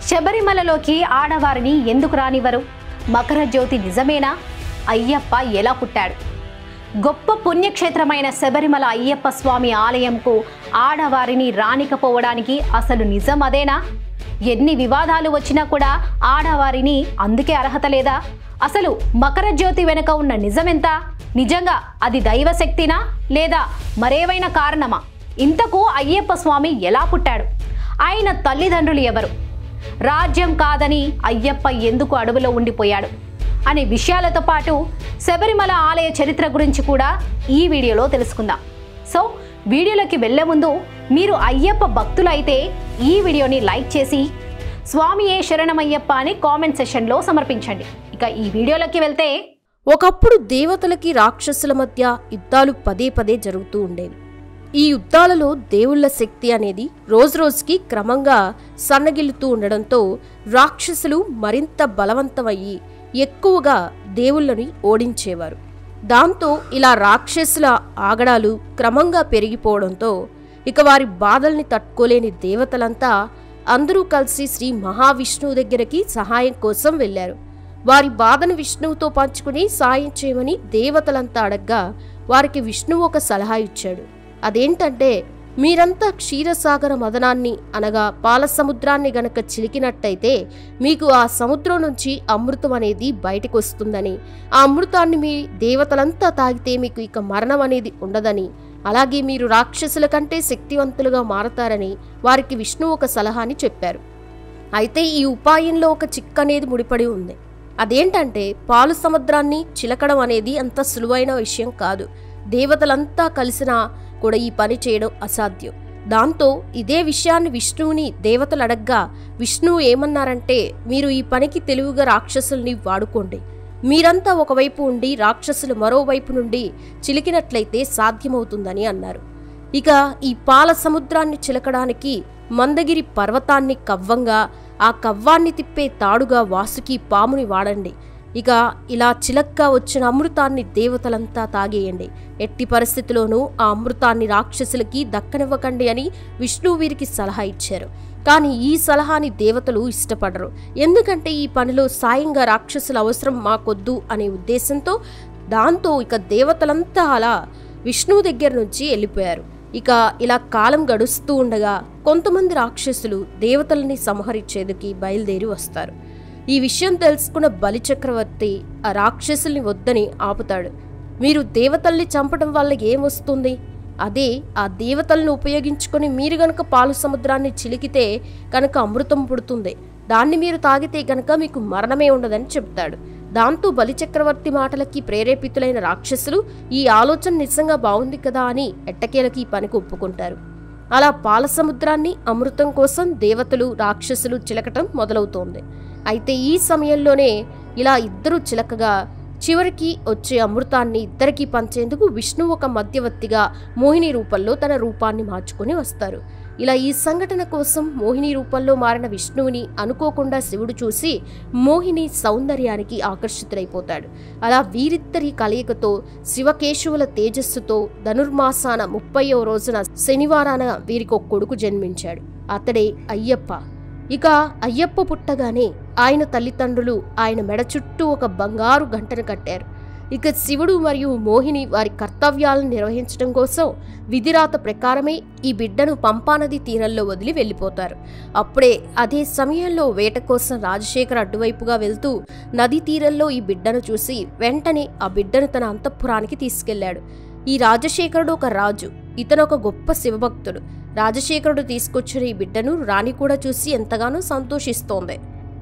శబరిమలలోకి ఆడవారిని ఎందుకు రానివ్వరు మకర జ్యోతి నిజమేనా అయ్యప్ప ఎలా పుట్టాడు గొప్ప పుణ్యక్షేత్రమైన శబరిమల అయ్యప్ప స్వామి ఆలయంకు ఆడవారిని రానికపోవడానికి అసలు నిజం అదేనా ఎన్ని వివాదాలు వచ్చినా కూడా ఆడవారిని అందుకే అర్హత లేదా అసలు మకర జ్యోతి వెనుక ఉన్న నిజమెంత నిజంగా అది దైవశక్తినా లేదా మరేవైనా కారణమా ఇంతకు అయ్యప్ప స్వామి ఎలా పుట్టాడు ఆయన తల్లిదండ్రులు ఎవరు రాజ్యం కాదని అయ్యప్ప ఎందుకు అడవిలో ఉండిపోయాడు అనే విషయాలతో పాటు శబరిమల ఆలయ చరిత్ర గురించి కూడా ఈ వీడియోలో తెలుసుకుందాం సో వీడియోలోకి వెళ్లే ముందు మీరు అయ్యప్ప భక్తులైతే ఈ వీడియోని లైక్ చేసి స్వామి ఏ శరణమయ్యప్ప అని కామెంట్ సెషన్లో సమర్పించండి ఇక ఈ వీడియోలోకి వెళ్తే ఒకప్పుడు దేవతలకి రాక్షసుల మధ్య యుద్ధాలు పదే పదే జరుగుతూ ఉండేవి ఈ యుద్ధాలలో దేవుళ్ళ శక్తి అనేది రోజురోజుకి క్రమంగా సన్నగిల్లుతూ ఉండడంతో రాక్షసులు మరింత బలవంతమయ్యి ఎక్కువగా దేవుళ్ళని ఓడించేవారు దాంతో ఇలా రాక్షసుల ఆగడాలు క్రమంగా పెరిగిపోవడంతో ఇక వారి బాధల్ని తట్టుకోలేని దేవతలంతా అందరూ కలిసి శ్రీ మహావిష్ణువు దగ్గరికి సహాయం కోసం వెళ్ళారు వారి బాధను విష్ణువుతో పంచుకుని సాయం చేయమని దేవతలంతా అడగ్గా వారికి విష్ణువు ఒక సలహా ఇచ్చాడు అదేంటంటే మీరంతా క్షీరసాగర మదనాన్ని అనగా పాల సముద్రాన్ని గనక చిలికినట్టయితే మీకు ఆ సముద్రం నుంచి అమృతం అనేది బయటకు వస్తుందని ఆ అమృతాన్ని మీ దేవతలంతా తాగితే మీకు ఇక మరణం అనేది ఉండదని అలాగే మీరు రాక్షసుల కంటే శక్తివంతులుగా మారతారని వారికి విష్ణువు ఒక సలహాని చెప్పారు అయితే ఈ ఉపాయంలో ఒక చిక్ అనేది ముడిపడి ఉంది అదేంటంటే పాలు సముద్రాన్ని చిలకడం అనేది అంత సులువైన విషయం కాదు దేవతలంతా కలిసినా కూడా ఈ పని చేయడం అసాధ్యం దాంతో ఇదే విషయాన్ని విష్ణువుని దేవతలు అడగ్గా విష్ణువు ఏమన్నారంటే మీరు ఈ పనికి తెలివిగా రాక్షసుల్ని వాడుకోండి మీరంతా ఒకవైపు ఉండి రాక్షసులు మరోవైపు నుండి చిలికినట్లయితే సాధ్యమవుతుందని అన్నారు ఇక ఈ పాల సముద్రాన్ని చిలకడానికి మందగిరి పర్వతాన్ని కవ్వంగా ఆ కవ్వాన్ని తిప్పే తాడుగా వాసుకి పాముని వాడండి ఇక ఇలా చిలక్గా వచ్చిన అమృతాన్ని దేవతలంతా తాగేయండి ఎట్టి పరిస్థితిలోనూ ఆ అమృతాన్ని రాక్షసులకి దక్కనివ్వకండి అని విష్ణువు వీరికి సలహా ఇచ్చారు కానీ ఈ సలహాని దేవతలు ఇష్టపడరు ఎందుకంటే ఈ పనిలో సాయంగా రాక్షసుల అవసరం మాకొద్దు అనే ఉద్దేశంతో దాంతో ఇక దేవతలంతా అలా విష్ణువు దగ్గర నుంచి వెళ్ళిపోయారు ఇక ఇలా కాలం గడుస్తూ ఉండగా కొంతమంది రాక్షసులు దేవతలని సంహరించేందుకు బయలుదేరి వస్తారు ఈ విషయం తెలుసుకున్న బలిచక్రవర్తి ఆ రాక్షసుల్ని వద్దని ఆపుతాడు మీరు దేవతల్ని చంపడం వల్ల ఏమొస్తుంది అదే ఆ దేవతలను ఉపయోగించుకొని మీరు గనక పాలు సముద్రాన్ని చిలికితే కనుక అమృతం పుడుతుంది దాన్ని మీరు తాగితే గనక మీకు మరణమే ఉండదని చెప్తాడు దాంతో బలిచక్రవర్తి మాటలకి ప్రేరేపితులైన రాక్షసులు ఈ ఆలోచన నిజంగా బాగుంది కదా అని ఎట్టకేలకి ఈ పనికి ఒప్పుకుంటారు అలా పాల సముద్రాన్ని అమృతం కోసం దేవతలు రాక్షసులు చిలకటం మొదలవుతోంది అయితే ఈ సమయంలోనే ఇలా ఇద్దరు చిలకగా చివరికి వచ్చే అమృతాన్ని ఇద్దరికీ పంచేందుకు విష్ణు ఒక మధ్యవర్తిగా మోహిని రూపంలో తన రూపాన్ని మార్చుకొని వస్తారు ఇలా ఈ సంఘటన కోసం మోహిని రూపంలో మారిన విష్ణువుని అనుకోకుండా శివుడు చూసి మోహిని సౌందర్యానికి ఆకర్షితుడైపోతాడు అలా వీరిద్దరి కలయికతో శివకేశవుల తేజస్సుతో ధనుర్మాసాన ముప్పయో రోజున శనివారాన వీరికి ఒక కొడుకు జన్మించాడు అతడే అయ్యప్ప ఇక అయ్యప్ప పుట్టగానే ఆయన తల్లిదండ్రులు ఆయన మెడ చుట్టూ ఒక బంగారు గంటను కట్టారు ఇక శివుడు మరియు మోహిని వారి కర్తవ్యాలను నిర్వహించడం కోసం విధిరాత ప్రకారమే ఈ బిడ్డను పంపానది తీరంలో వదిలి వెళ్ళిపోతారు అప్పుడే అదే సమయంలో వేట కోసం రాజశేఖర్ అడ్డువైపుగా వెళ్తూ నదీ తీరంలో ఈ బిడ్డను చూసి వెంటనే ఆ బిడ్డను తన అంతఃపురానికి తీసుకెళ్లాడు ఈ రాజశేఖరుడు ఒక రాజు ఇతను ఒక గొప్ప శివభక్తుడు రాజశేఖరుడు తీసుకొచ్చిన ఈ బిడ్డను రాణి కూడా చూసి ఎంతగానో సంతోషిస్తోంది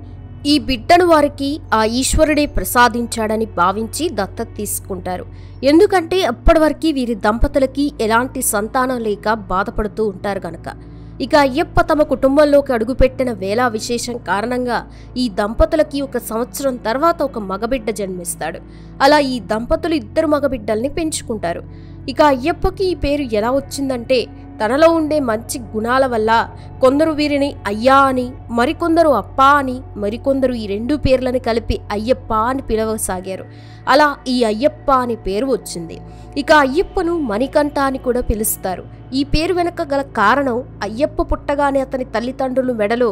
ఈ బిడ్డను వారికి ఆ ఈశ్వరుడే ప్రసాదించాడని భావించి దత్తత తీసుకుంటారు ఎందుకంటే అప్పటివరకు వీరి దంపతులకి ఎలాంటి సంతానం లేక బాధపడుతూ ఉంటారు గనక ఇక అయ్యప్ప తమ కుటుంబంలోకి అడుగుపెట్టిన వేళ విశేషం కారణంగా ఈ దంపతులకి ఒక సంవత్సరం తర్వాత ఒక మగబిడ్డ జన్మిస్తాడు అలా ఈ దంపతులు ఇద్దరు మగబిడ్డల్ని పెంచుకుంటారు ఇక అయ్యప్పకి ఈ పేరు ఎలా వచ్చిందంటే తనలో ఉండే మంచి గుణాల వల్ల కొందరు వీరిని అయ్యా అని మరికొందరు అప్పా అని మరికొందరు ఈ రెండు పేర్లను కలిపి అయ్యప్ప అని పిలవసాగారు అలా ఈ అయ్యప్ప అనే పేరు వచ్చింది ఇక అయ్యప్పను మణికంఠ అని కూడా పిలుస్తారు ఈ పేరు వెనుక గల కారణం అయ్యప్ప పుట్టగానే అతని తల్లిదండ్రులు మెడలో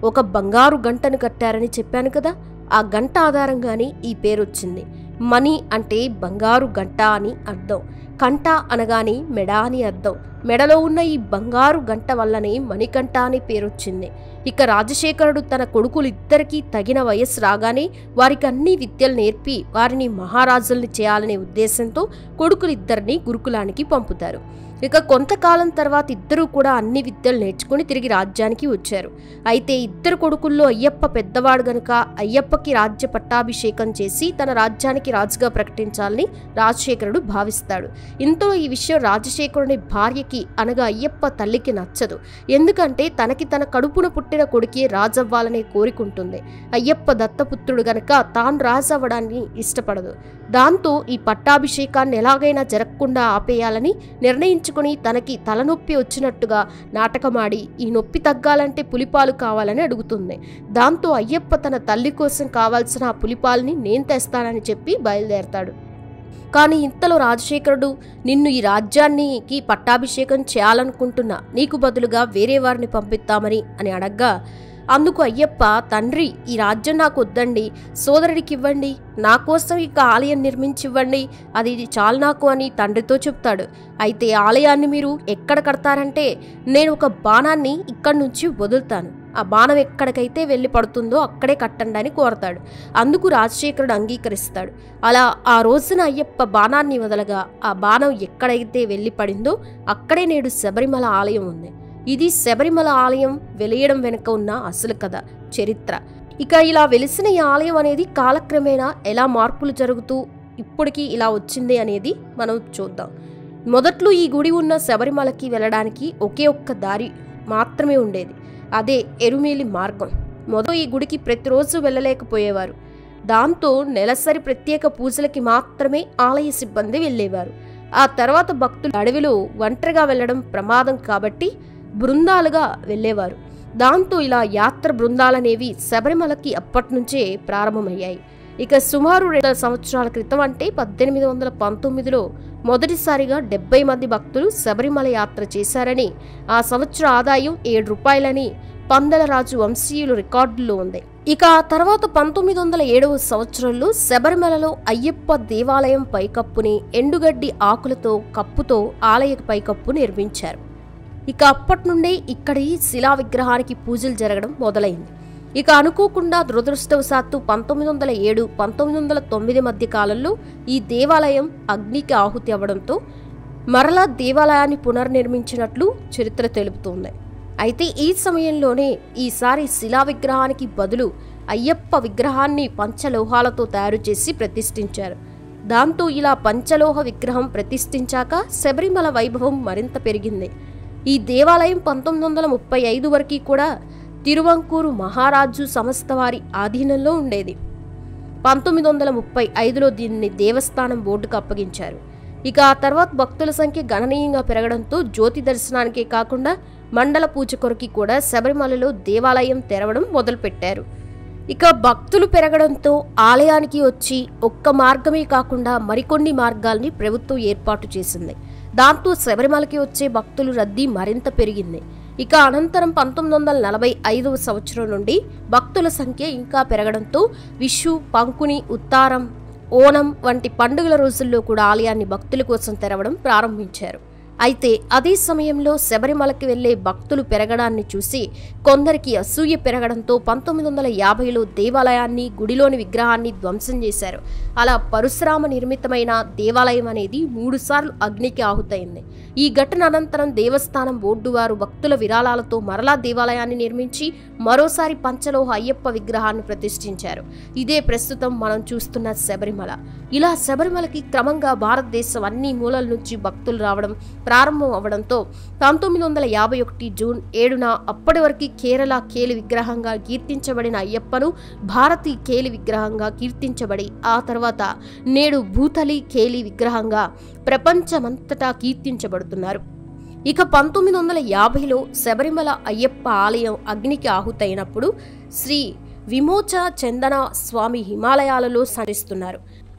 ఒక బంగారు గంటను కట్టారని చెప్పాను కదా ఆ గంట ఆధారంగానే ఈ పేరు వచ్చింది మణి అంటే బంగారు గంట అని అర్థం కంట అనగానే మెడ అని అర్థం మెడలో ఉన్న ఈ బంగారు గంట వల్లనే మణికంఠ అని పేరొచ్చింది ఇక రాజశేఖరుడు తన కొడుకులు ఇద్దరికీ తగిన వయస్సు రాగానే వారికి అన్ని విద్యలు నేర్పి వారిని మహారాజుల్ని చేయాలనే ఉద్దేశంతో కొడుకులిద్దరిని గురుకులానికి పంపుతారు ఇక కొంతకాలం తర్వాత ఇద్దరూ కూడా అన్ని విద్యలు నేర్చుకుని తిరిగి రాజ్యానికి వచ్చారు అయితే ఇద్దరు కొడుకుల్లో అయ్యప్ప పెద్దవాడు గనుక అయ్యప్పకి రాజ్య పట్టాభిషేకం చేసి తన రాజ్యానికి రాజుగా ప్రకటించాలని రాజశేఖరుడు భావిస్తాడు ఇంతలో ఈ విషయం రాజశేఖరుని భార్యకి అనగా అయ్యప్ప తల్లికి నచ్చదు ఎందుకంటే తనకి తన కడుపున పుట్టిన కొడుకే రాజవ్వాలనే కోరికుంటుంది అయ్యప్ప దత్తపుత్రుడు గనక తాను రాజవ్వడాన్ని ఇష్టపడదు దాంతో ఈ పట్టాభిషేకాన్ని ఎలాగైనా జరగకుండా ఆపేయాలని నిర్ణయించుకుని తనకి తలనొప్పి వచ్చినట్టుగా నాటకమాడి ఈ నొప్పి తగ్గాలంటే పులిపాలు కావాలని అడుగుతుంది దాంతో అయ్యప్ప తన తల్లి కోసం కావాల్సిన ఆ పులిపాలని నేను తెస్తానని చెప్పి బయలుదేరతాడు కానీ ఇంతలో రాజశేఖరుడు నిన్ను ఈ రాజ్యానికి పట్టాభిషేకం చేయాలనుకుంటున్నా నీకు బదులుగా వేరే వారిని పంపిస్తామని అని అడగ్గా అందుకు అయ్యప్ప తండ్రి ఈ రాజ్యం నాకు వద్దండి సోదరుడికి ఇవ్వండి నా కోసం ఇక ఆలయం నిర్మించివ్వండి అది చాలు నాకు అని తండ్రితో చెప్తాడు అయితే ఆలయాన్ని మీరు ఎక్కడ కడతారంటే నేను ఒక బాణాన్ని ఇక్కడి నుంచి వదులుతాను ఆ బాణం ఎక్కడికైతే వెళ్ళి పడుతుందో అక్కడే కట్టండి అని కోరతాడు అందుకు రాజశేఖరుడు అంగీకరిస్తాడు అలా ఆ రోజున అయ్యప్ప బాణాన్ని వదలగా ఆ బాణం ఎక్కడైతే వెళ్ళి పడిందో అక్కడే నేడు శబరిమల ఆలయం ఉంది ఇది శబరిమల ఆలయం వెలియడం వెనుక ఉన్న అసలు కథ చరిత్ర ఇక ఇలా వెలిసిన ఈ ఆలయం అనేది కాలక్రమేణా ఎలా మార్పులు జరుగుతూ ఇప్పటికీ ఇలా వచ్చింది అనేది మనం చూద్దాం మొదట్లో ఈ గుడి ఉన్న శబరిమలకి వెళ్ళడానికి ఒకే ఒక్క దారి మాత్రమే ఉండేది అదే ఎరుమేలి మార్గం మొదలు ఈ గుడికి ప్రతిరోజు వెళ్ళలేకపోయేవారు దాంతో నెలసరి ప్రత్యేక పూజలకి మాత్రమే ఆలయ సిబ్బంది వెళ్ళేవారు ఆ తర్వాత భక్తులు అడవిలో ఒంటరిగా వెళ్ళడం ప్రమాదం కాబట్టి బృందాలుగా వెళ్ళేవారు దాంతో ఇలా యాత్ర బృందాలనేవి శబరిమలకి అప్పటినుంచే ప్రారంభమయ్యాయి ఇక సుమారు రెండు సంవత్సరాల క్రితం అంటే పద్దెనిమిది వందల పంతొమ్మిదిలో మొదటిసారిగా డెబ్బై మంది భక్తులు శబరిమల యాత్ర చేశారని ఆ సంవత్సర ఆదాయం ఏడు రూపాయలని పందలరాజు వంశీయులు రికార్డుల్లో ఉంది ఇక ఆ తర్వాత పంతొమ్మిది వందల ఏడవ సంవత్సరంలో శబరిమలలో అయ్యప్ప దేవాలయం పైకప్పుని ఎండుగడ్డి ఆకులతో కప్పుతో ఆలయ పైకప్పు నిర్మించారు ఇక అప్పటి నుండే ఇక్కడి శిలా విగ్రహానికి పూజలు జరగడం మొదలైంది ఇక అనుకోకుండా దురదృష్టవశాత్తు పంతొమ్మిది వందల ఏడు పంతొమ్మిది వందల తొమ్మిది మధ్య కాలంలో ఈ దేవాలయం అగ్నికి ఆహుతి అవ్వడంతో మరలా దేవాలయాన్ని పునర్నిర్మించినట్లు చరిత్ర తెలుపుతోంది అయితే ఈ సమయంలోనే ఈసారి శిలా విగ్రహానికి బదులు అయ్యప్ప విగ్రహాన్ని పంచలోహాలతో తయారు చేసి ప్రతిష్ఠించారు దాంతో ఇలా పంచలోహ విగ్రహం ప్రతిష్ఠించాక శబరిమల వైభవం మరింత పెరిగింది ఈ దేవాలయం పంతొమ్మిది వందల ముప్పై ఐదు వరకు కూడా తిరువంకూరు మహారాజు సంస్థ వారి ఆధీనంలో ఉండేది పంతొమ్మిది వందల ముప్పై ఐదులో దీన్ని దేవస్థానం బోర్డుకు అప్పగించారు ఇక ఆ తర్వాత భక్తుల సంఖ్య గణనీయంగా పెరగడంతో జ్యోతి దర్శనానికే కాకుండా మండల పూజ కొరకి కూడా శబరిమలలో దేవాలయం తెరవడం మొదలుపెట్టారు ఇక భక్తులు పెరగడంతో ఆలయానికి వచ్చి ఒక్క మార్గమే కాకుండా మరికొన్ని మార్గాల్ని ప్రభుత్వం ఏర్పాటు చేసింది దాంతో శబరిమలకి వచ్చే భక్తుల రద్దీ మరింత పెరిగింది ఇక అనంతరం పంతొమ్మిది వందల నలభై ఐదవ సంవత్సరం నుండి భక్తుల సంఖ్య ఇంకా పెరగడంతో విషు పంకుని ఉత్తారం ఓణం వంటి పండుగల రోజుల్లో కూడా ఆలయాన్ని భక్తుల కోసం తెరవడం ప్రారంభించారు అయితే అదే సమయంలో శబరిమలకి వెళ్లే భక్తులు పెరగడాన్ని చూసి కొందరికి అసూయ పెరగడంతో పంతొమ్మిది వందల యాభైలో దేవాలయాన్ని గుడిలోని విగ్రహాన్ని ధ్వంసం చేశారు అలా పరశురామ నిర్మితమైన దేవాలయం అనేది మూడుసార్లు అగ్నికి ఆహుతైంది ఈ ఘటన అనంతరం దేవస్థానం బోర్డు వారు భక్తుల విరాళాలతో మరలా దేవాలయాన్ని నిర్మించి మరోసారి పంచలోహ అయ్యప్ప విగ్రహాన్ని ప్రతిష్ఠించారు ఇదే ప్రస్తుతం మనం చూస్తున్న శబరిమల ఇలా శబరిమలకి క్రమంగా భారతదేశం అన్ని మూలల నుంచి భక్తులు రావడం ప్రారంభం అవడంతో పంతొమ్మిది వందల యాభై ఒకటి జూన్ ఏడున అప్పటి వరకు కేరళ కేలి విగ్రహంగా కీర్తించబడిన అయ్యప్పను భారతీ కేలి విగ్రహంగా కీర్తించబడి ఆ తర్వాత నేడు భూతలి కేలి విగ్రహంగా ప్రపంచమంతటా కీర్తించబడుతున్నారు ఇక పంతొమ్మిది వందల యాభైలో శబరిమల అయ్యప్ప ఆలయం అగ్నికి ఆహుతైనప్పుడు శ్రీ విమోచ చందన స్వామి హిమాలయాలలో సంచరిస్తున్నారు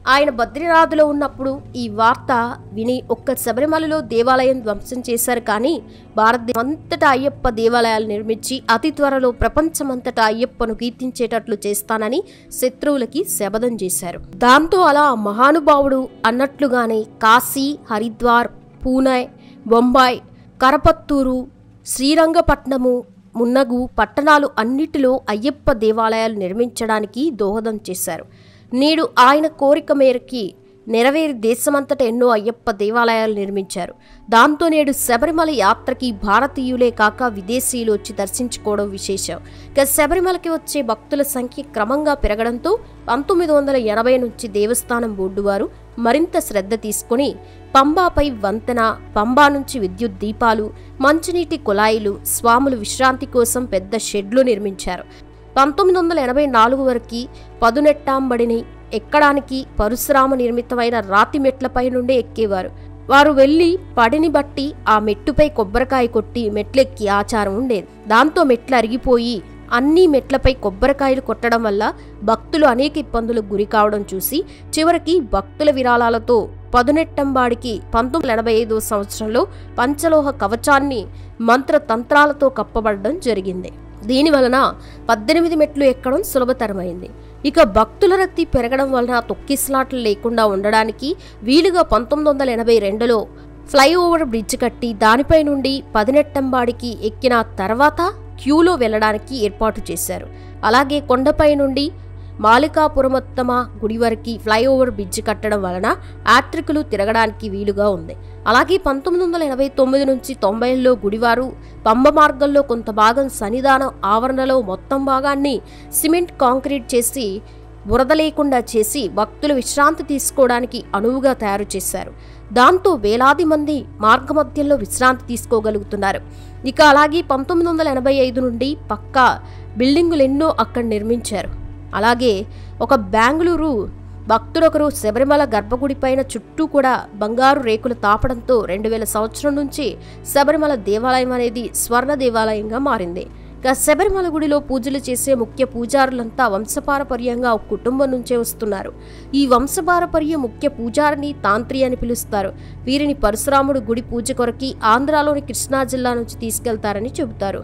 ఆయన బద్రీనాథ్లో ఉన్నప్పుడు ఈ వార్త విని ఒక్క శబరిమలలో దేవాలయం ధ్వంసం చేశారు కానీ భారతదేశం అంతటా అయ్యప్ప దేవాలయాలు నిర్మించి అతి త్వరలో ప్రపంచమంతటా అయ్యప్పను కీర్తించేటట్లు చేస్తానని శత్రువులకి శపథం చేశారు దాంతో అలా ఆ మహానుభావుడు అన్నట్లుగానే కాశీ హరిద్వార్ పూణే బొంబాయి కరపత్తూరు శ్రీరంగపట్నము మున్నగు పట్టణాలు అన్నిటిలో అయ్యప్ప దేవాలయాలు నిర్మించడానికి దోహదం చేశారు నేడు ఆయన కోరిక మేరకి నెరవేరి దేశమంతటా ఎన్నో అయ్యప్ప దేవాలయాలు నిర్మించారు దాంతో నేడు శబరిమల యాత్రకి భారతీయులే కాక విదేశీయులు వచ్చి దర్శించుకోవడం విశేషం ఇక శబరిమలకి వచ్చే భక్తుల సంఖ్య క్రమంగా పెరగడంతో పంతొమ్మిది వందల ఎనభై నుంచి దేవస్థానం బోర్డు వారు మరింత శ్రద్ధ తీసుకుని పంబాపై వంతెన పంబా నుంచి విద్యుత్ దీపాలు మంచినీటి కుళాయిలు స్వాములు విశ్రాంతి కోసం పెద్ద షెడ్లు నిర్మించారు పంతొమ్మిది వందల ఎనభై నాలుగు వరకు పదునెట్టాంబడిని ఎక్కడానికి పరశురామ నిర్మితమైన రాతి మెట్లపై నుండి ఎక్కేవారు వారు వెళ్లి పడిని బట్టి ఆ మెట్టుపై కొబ్బరికాయ కొట్టి మెట్లెక్కి ఆచారం ఉండేది దాంతో మెట్లు అరిగిపోయి అన్ని మెట్లపై కొబ్బరికాయలు కొట్టడం వల్ల భక్తులు అనేక ఇబ్బందులకు గురి కావడం చూసి చివరికి భక్తుల విరాళాలతో పదునెట్టంబాడికి పంతొమ్మిది వందల ఎనభై ఐదో సంవత్సరంలో పంచలోహ కవచాన్ని మంత్రతంత్రాలతో కప్పబడడం జరిగింది దీని వలన పద్దెనిమిది మెట్లు ఎక్కడం సులభతరమైంది ఇక భక్తుల రద్దీ పెరగడం వలన తొక్కిస్లాట్లు లేకుండా ఉండడానికి వీలుగా పంతొమ్మిది వందల ఎనభై రెండులో ఫ్లైఓవర్ బ్రిడ్జ్ కట్టి దానిపై నుండి పదినెట్టంబాడికి ఎక్కిన తర్వాత క్యూలో వెళ్ళడానికి ఏర్పాటు చేశారు అలాగే కొండపై నుండి మాలికాపురమోత్తమ గుడి వరకు ఫ్లైఓవర్ బ్రిడ్జ్ కట్టడం వలన యాత్రికులు తిరగడానికి వీలుగా ఉంది అలాగే పంతొమ్మిది వందల ఎనభై తొమ్మిది నుంచి తొంభైలో గుడివారు పంబ మార్గంలో కొంత భాగం సన్నిధానం ఆవరణలో మొత్తం భాగాన్ని సిమెంట్ కాంక్రీట్ చేసి బురద లేకుండా చేసి భక్తులు విశ్రాంతి తీసుకోవడానికి అనువుగా తయారు చేశారు దాంతో వేలాది మంది మార్గమధ్యంలో విశ్రాంతి తీసుకోగలుగుతున్నారు ఇక అలాగే పంతొమ్మిది వందల ఎనభై ఐదు నుండి పక్కా బిల్డింగులు ఎన్నో అక్కడ నిర్మించారు అలాగే ఒక బెంగళూరు భక్తుడొకరు శబరిమల గర్భగుడి పైన చుట్టూ కూడా బంగారు రేకులు తాపడంతో రెండు వేల సంవత్సరం నుంచి శబరిమల దేవాలయం అనేది స్వర్ణ దేవాలయంగా మారింది ఇక శబరిమల గుడిలో పూజలు చేసే ముఖ్య పూజారులంతా వంశపారపర్యంగా ఒక కుటుంబం నుంచే వస్తున్నారు ఈ వంశపారపర్య ముఖ్య పూజారిని తాంత్రి అని పిలుస్తారు వీరిని పరశురాముడు గుడి పూజ కొరకి ఆంధ్రాలోని కృష్ణా జిల్లా నుంచి తీసుకెళ్తారని చెబుతారు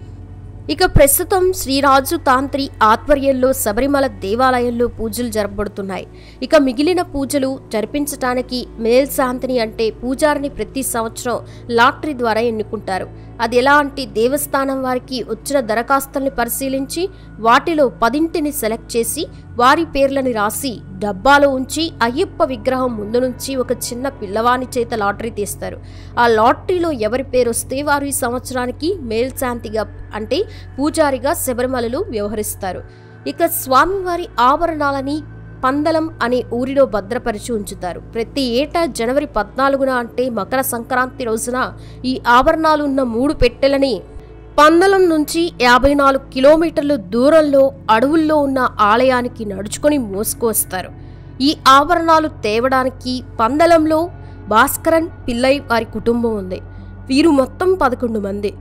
ఇక ప్రస్తుతం శ్రీరాజు తాంత్రి ఆధ్వర్యంలో శబరిమల దేవాలయంలో పూజలు జరపబడుతున్నాయి ఇక మిగిలిన పూజలు జరిపించటానికి మేల్శాంతిని అంటే పూజారిని ప్రతి సంవత్సరం లాటరీ ద్వారా ఎన్నుకుంటారు అది ఎలా అంటే దేవస్థానం వారికి వచ్చిన దరఖాస్తుల్ని పరిశీలించి వాటిలో పదింటిని సెలెక్ట్ చేసి వారి పేర్లని రాసి డబ్బాలో ఉంచి అయ్యప్ప విగ్రహం ముందు నుంచి ఒక చిన్న పిల్లవాని చేత లాటరీ తీస్తారు ఆ లాటరీలో ఎవరి పేరు వస్తే వారు ఈ సంవత్సరానికి మేల్శాంతిగా అంటే పూజారిగా శబరిమలలో వ్యవహరిస్తారు ఇక స్వామివారి ఆభరణాలని పందలం అనే ఊరిలో భద్రపరిచి ఉంచుతారు ప్రతి ఏటా జనవరి పద్నాలుగున అంటే మకర సంక్రాంతి రోజున ఈ ఆభరణాలు ఉన్న మూడు పెట్టెలని పందలం నుంచి యాభై నాలుగు కిలోమీటర్ల దూరంలో అడవుల్లో ఉన్న ఆలయానికి నడుచుకొని మోసుకువస్తారు ఈ ఆభరణాలు తేవడానికి పందలంలో భాస్కరన్ పిల్లై వారి కుటుంబం ఉంది వీరు మొత్తం పదకొండు మంది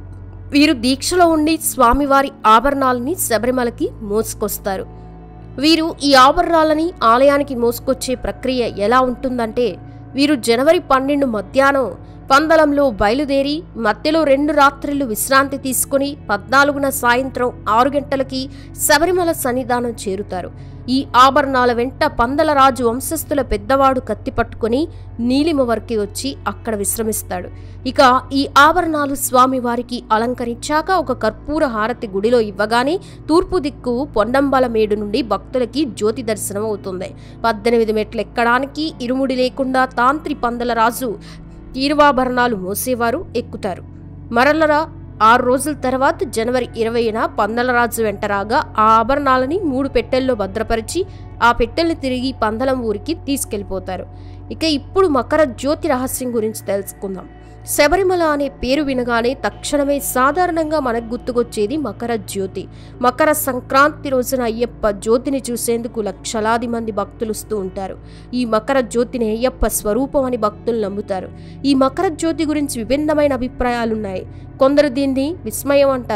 వీరు దీక్షలో ఉండి స్వామివారి ఆభరణాలని శబరిమలకి మోసుకొస్తారు వీరు ఈ ఆభరణాలని ఆలయానికి మోసుకొచ్చే ప్రక్రియ ఎలా ఉంటుందంటే వీరు జనవరి పన్నెండు మధ్యాహ్నం పందలంలో బయలుదేరి మధ్యలో రెండు రాత్రిళ్లు విశ్రాంతి తీసుకుని పద్నాలుగున సాయంత్రం ఆరు గంటలకి శబరిమల సన్నిధానం చేరుతారు ఈ ఆభరణాల వెంట పందలరాజు వంశస్థుల పెద్దవాడు కత్తి పట్టుకుని నీలిమ వరకు వచ్చి అక్కడ విశ్రమిస్తాడు ఇక ఈ ఆభరణాలు స్వామివారికి అలంకరించాక ఒక కర్పూర హారతి గుడిలో ఇవ్వగానే తూర్పు దిక్కు పొండంబల మేడు నుండి భక్తులకి జ్యోతి దర్శనం అవుతుంది పద్దెనిమిది మెట్లు ఎక్కడానికి ఇరుముడి లేకుండా తాంత్రి పందలరాజు తీరువాభరణాలు మోసేవారు ఎక్కుతారు మరలరా ఆరు రోజుల తర్వాత జనవరి ఇరవైన పందలరాజు వెంట రాగా ఆ ఆభరణాలని మూడు పెట్టెల్లో భద్రపరిచి ఆ పెట్టెల్ని తిరిగి పందలం ఊరికి తీసుకెళ్లిపోతారు ఇక ఇప్పుడు మకర జ్యోతి రహస్యం గురించి తెలుసుకుందాం శబరిమల అనే పేరు వినగానే తక్షణమే సాధారణంగా మనకు గుర్తుకొచ్చేది మకర జ్యోతి మకర సంక్రాంతి రోజున అయ్యప్ప జ్యోతిని చూసేందుకు లక్షలాది మంది భక్తులు వస్తూ ఉంటారు ఈ మకర జ్యోతిని అయ్యప్ప స్వరూపం అని భక్తులు నమ్ముతారు ఈ మకర జ్యోతి గురించి విభిన్నమైన అభిప్రాయాలున్నాయి కొందరు దీన్ని విస్మయం అంటారు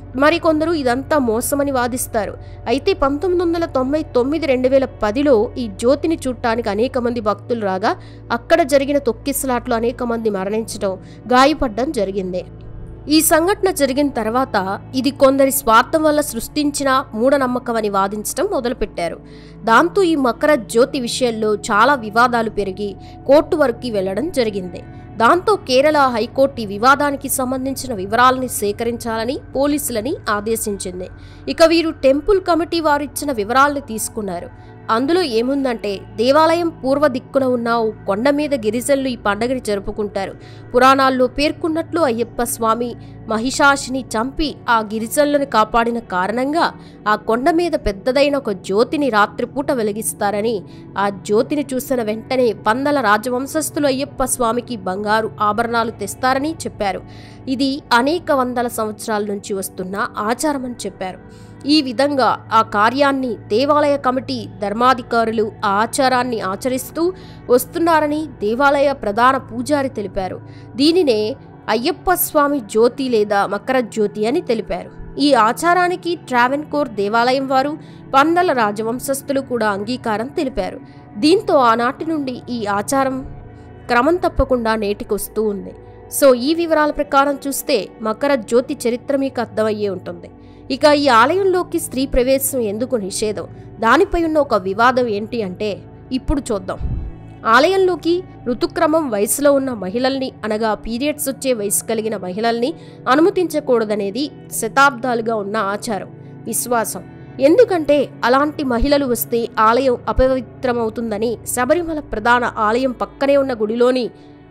మరికొందరు ఇదంతా మోసమని వాదిస్తారు అయితే పంతొమ్మిది వందల తొంభై తొమ్మిది రెండు వేల పదిలో ఈ జ్యోతిని చూడటానికి అనేక మంది భక్తులు రాగా అక్కడ జరిగిన తొక్కిసలాట్లు అనేక మంది మరణించడం గాయపడడం జరిగింది ఈ సంఘటన జరిగిన తర్వాత ఇది కొందరి స్వార్థం వల్ల సృష్టించిన మూఢనమ్మకమని వాదించడం మొదలుపెట్టారు దాంతో ఈ మకర జ్యోతి విషయంలో చాలా వివాదాలు పెరిగి కోర్టు వరకు వెళ్లడం జరిగింది దాంతో కేరళ హైకోర్టు ఈ వివాదానికి సంబంధించిన వివరాలని సేకరించాలని పోలీసులని ఆదేశించింది ఇక వీరు టెంపుల్ కమిటీ వారు ఇచ్చిన వివరాల్ని తీసుకున్నారు అందులో ఏముందంటే దేవాలయం పూర్వ దిక్కున ఉన్న ఓ కొండ మీద గిరిజనులు ఈ పండగని జరుపుకుంటారు పురాణాల్లో పేర్కొన్నట్లు అయ్యప్ప స్వామి మహిషాషిని చంపి ఆ గిరిజనులను కాపాడిన కారణంగా ఆ కొండ మీద పెద్దదైన ఒక జ్యోతిని రాత్రిపూట వెలిగిస్తారని ఆ జ్యోతిని చూసిన వెంటనే వందల రాజవంశస్థులు అయ్యప్ప స్వామికి బంగారు ఆభరణాలు తెస్తారని చెప్పారు ఇది అనేక వందల సంవత్సరాల నుంచి వస్తున్న ఆచారమని చెప్పారు ఈ విధంగా ఆ కార్యాన్ని దేవాలయ కమిటీ ధర్మాధికారులు ఆ ఆచారాన్ని ఆచరిస్తూ వస్తున్నారని దేవాలయ ప్రధాన పూజారి తెలిపారు దీనినే అయ్యప్ప స్వామి జ్యోతి లేదా మకర జ్యోతి అని తెలిపారు ఈ ఆచారానికి ట్రావెన్కోర్ దేవాలయం వారు పందల రాజవంశస్థులు కూడా అంగీకారం తెలిపారు దీంతో ఆనాటి నుండి ఈ ఆచారం క్రమం తప్పకుండా నేటికొస్తూ ఉంది సో ఈ వివరాల ప్రకారం చూస్తే మకర జ్యోతి చరిత్ర మీకు అర్థమయ్యే ఉంటుంది ఇక ఈ ఆలయంలోకి స్త్రీ ప్రవేశం ఎందుకు నిషేధం దానిపై ఉన్న ఒక వివాదం ఏంటి అంటే ఇప్పుడు చూద్దాం ఆలయంలోకి ఋతుక్రమం వయసులో ఉన్న మహిళల్ని అనగా పీరియడ్స్ వచ్చే వయసు కలిగిన మహిళల్ని అనుమతించకూడదనేది శతాబ్దాలుగా ఉన్న ఆచారం విశ్వాసం ఎందుకంటే అలాంటి మహిళలు వస్తే ఆలయం అపవిత్రమవుతుందని శబరిమల ప్రధాన ఆలయం పక్కనే ఉన్న గుడిలోని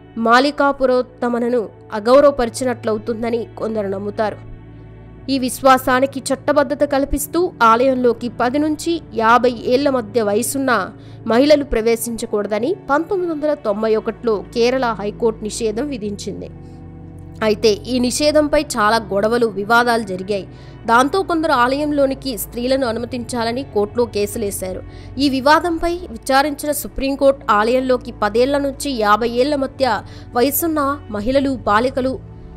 మాలికాపురోత్తమనను అగౌరవపరిచినట్లవుతుందని కొందరు నమ్ముతారు ఈ విశ్వాసానికి చట్టబద్ధత కల్పిస్తూ ఆలయంలోకి పది నుంచి యాభై ఏళ్ల మధ్య వయసున్న మహిళలు ప్రవేశించకూడదని పంతొమ్మిది వందల తొంభై ఒకటిలో కేరళ హైకోర్టు నిషేధం విధించింది అయితే ఈ నిషేధంపై చాలా గొడవలు వివాదాలు జరిగాయి దాంతో కొందరు ఆలయంలోనికి స్త్రీలను అనుమతించాలని కోర్టులో కేసులేశారు ఈ వివాదంపై విచారించిన సుప్రీంకోర్టు ఆలయంలోకి పదేళ్ల నుంచి యాభై ఏళ్ల మధ్య వయసున్న మహిళలు బాలికలు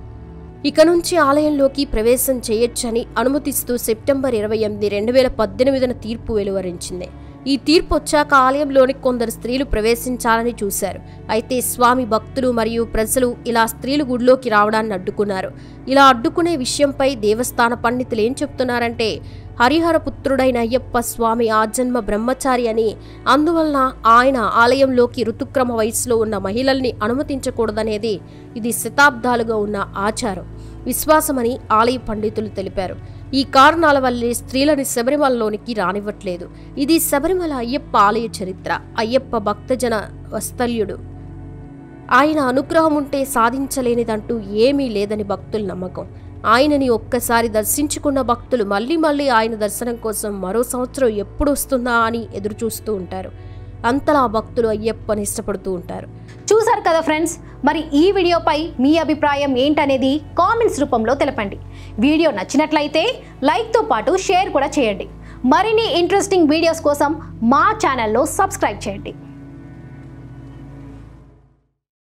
ఇక నుంచి ఆలయంలోకి ప్రవేశం చేయొచ్చని అనుమతిస్తూ సెప్టెంబర్ ఇరవై ఎనిమిది రెండు వేల పద్దెనిమిదిన తీర్పు వెలువరించింది ఈ తీర్పు వచ్చాక ఆలయంలోని కొందరు స్త్రీలు ప్రవేశించాలని చూశారు అయితే స్వామి భక్తులు మరియు ప్రజలు ఇలా స్త్రీలు గుడిలోకి రావడాన్ని అడ్డుకున్నారు ఇలా అడ్డుకునే విషయంపై దేవస్థాన పండితులు ఏం చెప్తున్నారంటే హరిహర పుత్రుడైన అయ్యప్ప స్వామి ఆజన్మ బ్రహ్మచారి అని అందువలన ఆయన ఆలయంలోకి ఋతుక్రమ వయసులో ఉన్న మహిళల్ని అనుమతించకూడదనేది ఇది శతాబ్దాలుగా ఉన్న ఆచారం విశ్వాసమని ఆలయ పండితులు తెలిపారు ఈ కారణాల వల్లే స్త్రీలని శబరిమలలోనికి రానివ్వట్లేదు ఇది శబరిమల అయ్యప్ప ఆలయ చరిత్ర అయ్యప్ప భక్తజన వస్తల్యుడు ఆయన అనుగ్రహం ఉంటే సాధించలేనిదంటూ ఏమీ లేదని భక్తుల నమ్మకం ఆయనని ఒక్కసారి దర్శించుకున్న భక్తులు మళ్ళీ మళ్ళీ ఆయన దర్శనం కోసం మరో సంవత్సరం ఎప్పుడు వస్తుందా అని ఎదురుచూస్తూ ఉంటారు అంతలా భక్తులు అయ్యప్పని ఇష్టపడుతూ ఉంటారు చూసారు కదా ఫ్రెండ్స్ మరి ఈ వీడియోపై మీ అభిప్రాయం ఏంటనేది కామెంట్స్ రూపంలో తెలపండి వీడియో నచ్చినట్లయితే లైక్తో పాటు షేర్ కూడా చేయండి మరిన్ని ఇంట్రెస్టింగ్ వీడియోస్ కోసం మా ఛానల్లో సబ్స్క్రైబ్ చేయండి